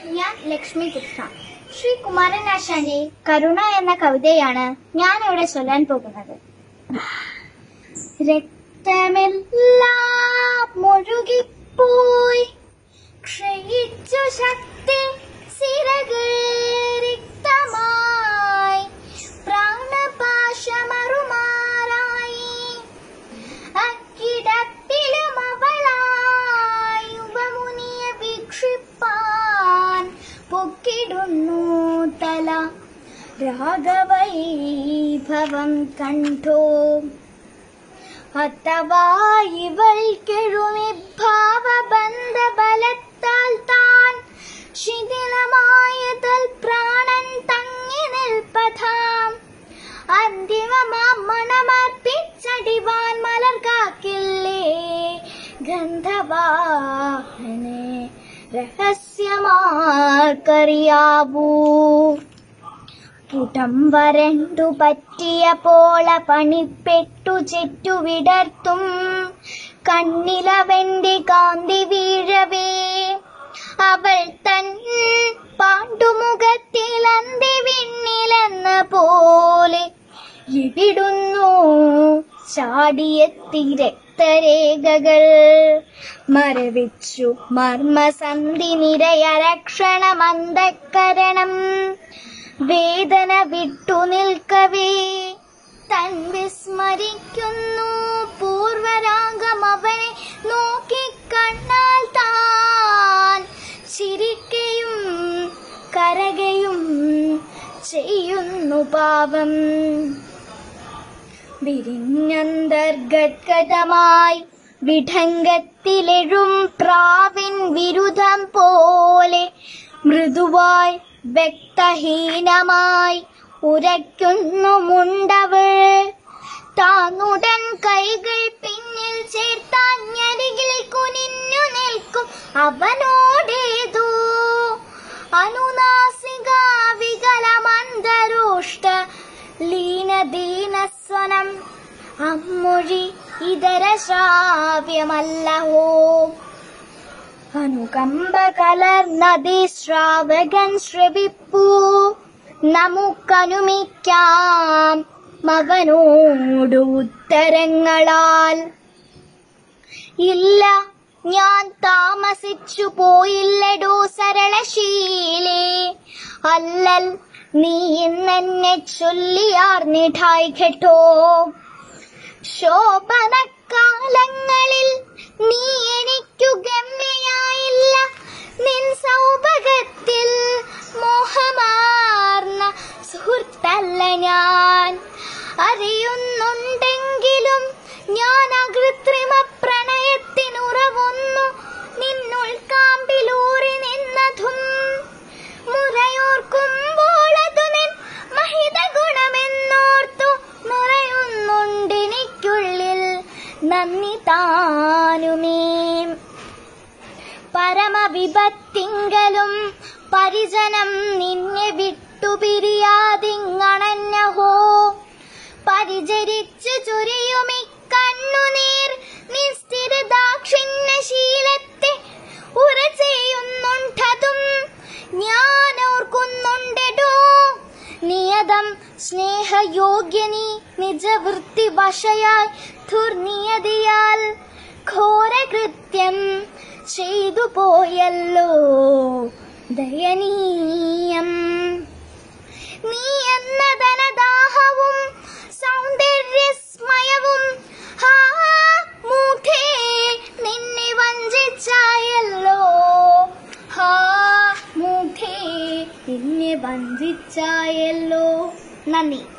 ഞാൻ ലക്ഷ്മി കൃഷ്ണ ശ്രീ കുമാരനാശാന്റെ കരുണ എന്ന കവിതയാണ് ഞാൻ ഇവിടെ ചൊല്ലാൻ പോകുന്നത് രക്തമെല്ലാം മുഴുകിപ്പോയി ക്ഷയിച്ചു ശക്തി സിരകൾ റിക്തമായി പ്രാണപാശമറുമാറായി അക്കിടപ്പിലും അവളായി ഉപമുനിയെ വീക്ഷിപ്പാൻ പൊക്കിടുന്നു തല രാഘവൈഭവം കണ്ടോ അഥവാ ഇവൾക്കെഴുമി ഭാവബന്ധ ബലത്താൽ താൻ ശിഥിലമായതൽ പ്രാണൻ തങ്ങി നിൽപ്പതാം അന്തിമമാം മണമർപ്പിച്ചടിവാൻ മലർ കാക്കില്ലേ ഗന്ധവാഹനെ രഹസ്യമാർക്കറിയാവൂ പുടം വരണ്ടു പറ്റിയ പോള പണിപ്പെട്ടു ചെറ്റു വിടർത്തും കണ്ണിലവന്റെ കാന്തി വീഴവേ അവൾ തൻ പാണ്ടുമുഖത്തിൽ അന്തി വിണ്ണിലെന്ന പോലെ എവിടുന്നു ചാടിയെത്തി രക്തരേഖകൾ മരവിച്ചു മർമ്മസന്ധി നിരയരക്ഷണമന്തക്കരണം വേദന വിട്ടു നിൽക്കവേ തൻ വിസ്മരിക്കുന്നു പൂർവരാഗം അവനെ നോക്കി കണ്ണാൽ താൻ ചിരിക്കയും കരകയും ചെയ്യുന്നു പാവം വിരിഞ്ഞന്തർഗതമായി വിഠംഗത്തിലെഴും പ്രാവിൻ വിരുദ്ധം പോലെ മൃദുവായി വ്യക്തഹീനമായി ഉരയ്ക്കുന്നു മുണ്ടവൾ താന്നുടൻ കൈകൾ പിന്നിൽ ചേർത്താഞ്ഞരികിൽ കുനിഞ്ഞു നിൽക്കും അവനോടേതോ അനുനാസിക വികലമന്തരോഷ്ട ലീനദീനസ്വനം അമ്മൊഴി ഇതര ശ്രാവ്യമല്ലഹോ അനുകമ്പ കലർന്നതി ശ്രാവകൻ ശ്രവിപ്പൂ നമുക്കനുമിക്കാം മകനോട് ഉത്തരങ്ങളാൽ ഇല്ല ഞാൻ താമസിച്ചു പോയില്ലടോ സരളശീലേ അല്ലൽ നീ ഇന്നെന്നെ ചൊല്ലിയാർന്നിഠായി കേട്ടോ ശോഭനക്കാലങ്ങളിൽ നീ എനിക്കു ഗമ്യയായില്ല നിൻ സൗഭഗത്തിൽ മോഹമാർന്ന സുഹൃത്തല്ല ഞാൻ അറിയുന്നുണ്ടെങ്കിലും ഞാൻ അകൃത്രിമ പ്രണയത്തിനുറവുന്നു നിന്നുൾ കാമ്പിലൂറി നിന്നതും മുറയോർക്കുമ്പോളതു നിൻ മഹിത ഗുണമെന്നോർത്തു നിറയുന്നുണ്ടെനിക്കുള്ളിൽ നന്ദി താനുമേ പരമവിപത്തിങ്കലും പരിജനം നിന്നെ വിട്ടുപിരിയാതിങ്ങണഞ്ഞഹോ പരിചരിച്ചു ചുരിയുമി കണ്ണുനീർ നിസ്ഥിര ദാക്ഷിണ്യശീലത്തെ ഉറ ചെയ്യുന്നുണ്ടതും ഞാൻ ഓർക്കുന്നുണ്ടെടോ നിയതം സ്നേഹയോഗ്യനി നിജവൃത്തി വശയാൽ ദുർനിയതിയാൽ ഘോരകൃത്യം ചെയ്തു പോയല്ലോ ദയനീയം നീ എന്ന ധനദാഹവും സൗന്ദര്യസ്മയവും ഹാ മൂഖേ നിന്നെ വഞ്ചിച്ചായല്ലോ ഹാ മൂഖേ നിന്നെ വഞ്ചിച്ചായല്ലോ നന്ദി